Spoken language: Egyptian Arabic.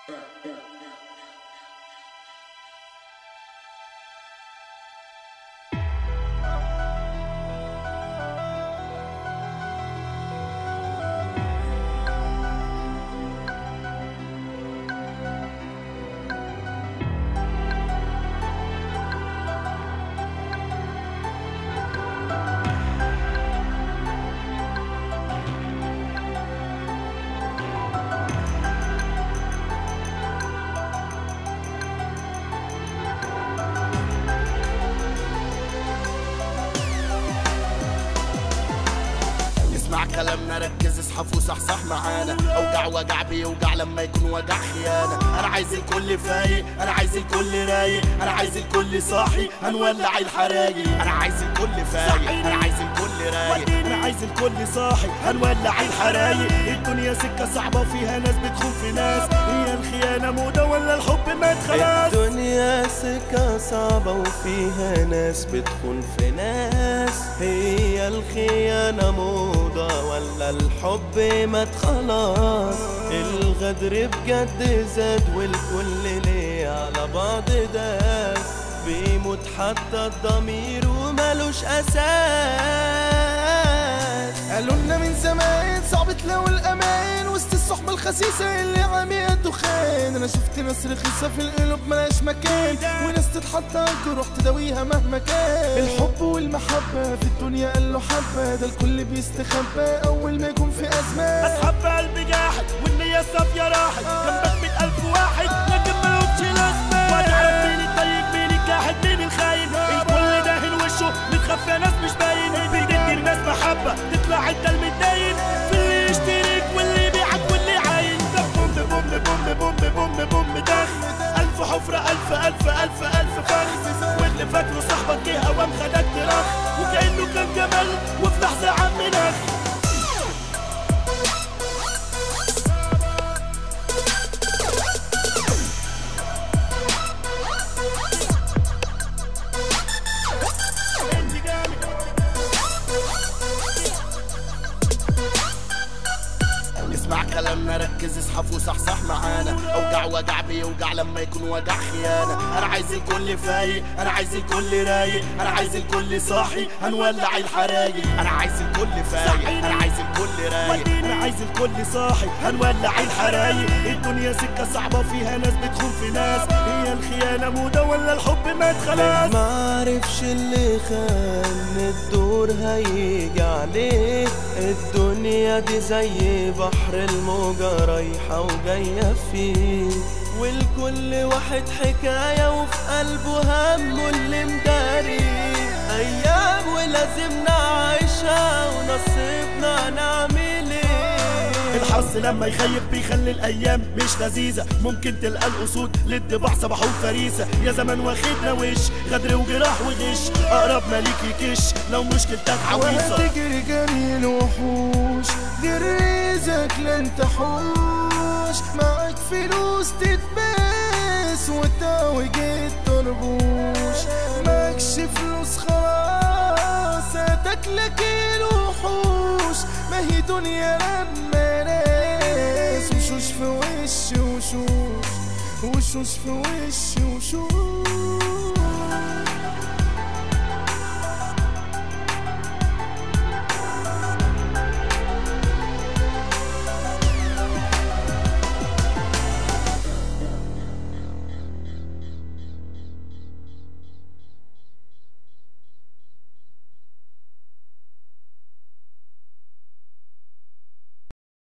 اسمع كلامنا ركز اصحى وصحصح معانا اوجع وجع بيوجع لما يكون وجع خيانه انا عايز الكل فايق انا عايز الكل رايق انا عايز الكل صاحي هنولع الحرايق انا عايز الكل فايق انا عايز الكل رايق انا عايز الكل صاحي هنولع الحرايق الدنيا سكه صعبه وفيها ناس بتخون في ناس هي الخيانه موضه ولا الحب مات خلاص الدنيا سكة صعبة وفيها ناس بتخون في ناس هي الخيانة موضة ولا الحب مات خلاص الغدر بجد زاد والكل ليه على بعض داس بيموت حتى الضمير وملوش أساس قالوا لنا من زمان صعب تلاقوا الامان وسط الصحبه الخسيسه اللي عاميه الدخان انا شفت ناس رخيصه في القلوب ملاش مكان وناس تتحط على الجروح تداويها مهما كان الحب والمحبه في الدنيا قال له حبه ده الكل بيستخبى اول ما يكون في ازمه اصحاب قلبي جاحد والنية صافية راحت جنبك مئة ألف واحد لكن ملهمش لازمة وتعرف مين الطيب مين الجاحد مين الخاين الكل داهن وشه متخفى ناس مش باين بتدي الناس محبة تطلع انت المتدين في اللي يشتريك واللي يبيعك واللي عاين ده بوم بوم بوم بوم بوم بوم دخ ألف حفرة ألف ألف ألف ألف فخ واللي فاكره صاحبك جه هوام خدك ترخ وكأنه كان جمل وفي لحظة عم نخ اسمع كلامنا ركز اصحى وصحصح معانا اوجع وجع بيوجع لما يكون وجع خيانه انا عايز الكل فايق انا عايز الكل رايق انا عايز الكل صاحي هنولع الحرايق انا عايز الكل فايق انا عايز الكل رايق انا عايز الكل صاحي هنولع الحرايق الدنيا سكه صعبه وفيها ناس بتخون في ناس هي الخيانه موضه ولا الحب مات خلاص ما عرفش اللي خان الدور هيجي عليه الدنيا دي زي بحر الموجة رايحة وجاية فيه والكل واحد حكاية وفي قلبه همه اللي مداري أيام ولازم نعيشها ونصيبنا نعمل ايه الحظ لما يخيب بيخلي الايام مش لذيذه ممكن تلقى الاسود للدباح صباحهم فريسه يا زمان واخدنا وش غدر وجراح وغش اقرب ما ليك يكش لو مشكلتك عويصه تجري جري الوحوش غير رزقك لن تحوش معك فلوس تتباس وتاوج الطربوش معكش فلوس خلاص هتاكلك الوحوش ما هي دنيا لما ناس وشوش في وش وشوش وشوش في وش وشوش